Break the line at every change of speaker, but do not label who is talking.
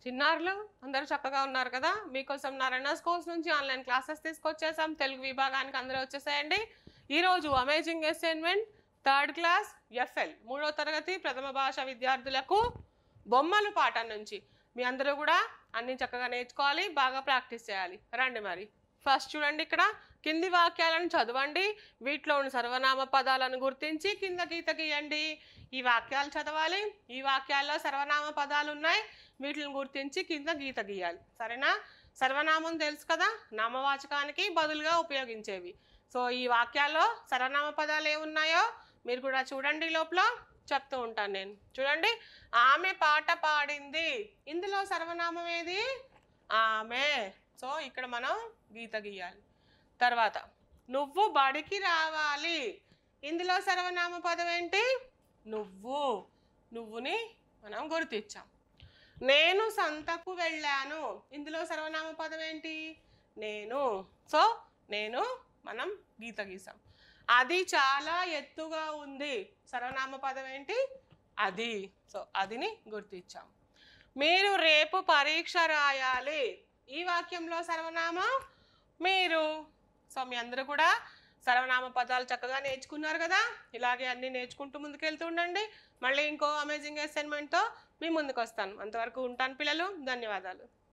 చిన్నారులు అందరూ చక్కగా ఉన్నారు కదా మీకోసం నారాయణ స్కూల్స్ నుంచి ఆన్లైన్ క్లాసెస్ తీసుకొచ్చేసాం తెలుగు విభాగానికి అందరూ వచ్చేసేయండి ఈరోజు amazing assignment third class FL మూడో తరగతి ప్రథమ భాష విద్యార్థులకు బొమ్మలు పాఠం నుంచి మీ అందరూ కూడా అన్ని చక్కగా నేర్చుకోవాలి బాగా ప్రాక్టీస్ చేయాలి రండి మరి ఫస్ట్ చూడండి ఇక్కడ కింది వాక్యాలను చదవండి వీటిలో ఉన్న సర్వనామ పదాలను గుర్తించి కింద గీత గీయండి ఈ వాక్యాలు చదవాలి ఈ వాక్యాల్లో సర్వనామ పదాలు ఉన్నాయి వీటిని గుర్తించి కింద గీత గీయాలి సరేనా సర్వనామం తెలుసు కదా నామవాచకానికి బదులుగా ఉపయోగించేవి సో ఈ వాక్యాల్లో సర్వనామ పదాలు ఏమున్నాయో మీరు కూడా చూడండి లోపల చెప్తూ ఉంటాను నేను చూడండి ఆమె పాట పాడింది ఇందులో సర్వనామం ఏది ఆమె సో ఇక్కడ మనం గీత గీయాలి తర్వాత నువ్వు బడికి రావాలి ఇందులో సర్వనామ పదం ఏంటి నువ్వు నువ్వుని మనం గుర్తించాం నేను సంతకు వెళ్ళాను ఇందులో సర్వనామ పదం ఏంటి నేను సో నేను మనం గీత గీసాం అది చాలా ఎత్తుగా ఉంది సర్వనామ పదం ఏంటి అది సో అదిని గుర్తించాం మీరు రేపు పరీక్ష రాయాలి ఈ వాక్యంలో సర్వనామం మీరు సో మీ అందరూ కూడా సర్వనామ పదాలు చక్కగా నేర్చుకున్నారు కదా ఇలాగే అన్ని నేర్చుకుంటూ ముందుకెళ్తూ ఉండండి మళ్ళీ ఇంకో అమేజింగ్ అసైన్మెంట్తో మీ ముందుకు వస్తాను అంతవరకు ఉంటాను పిల్లలు ధన్యవాదాలు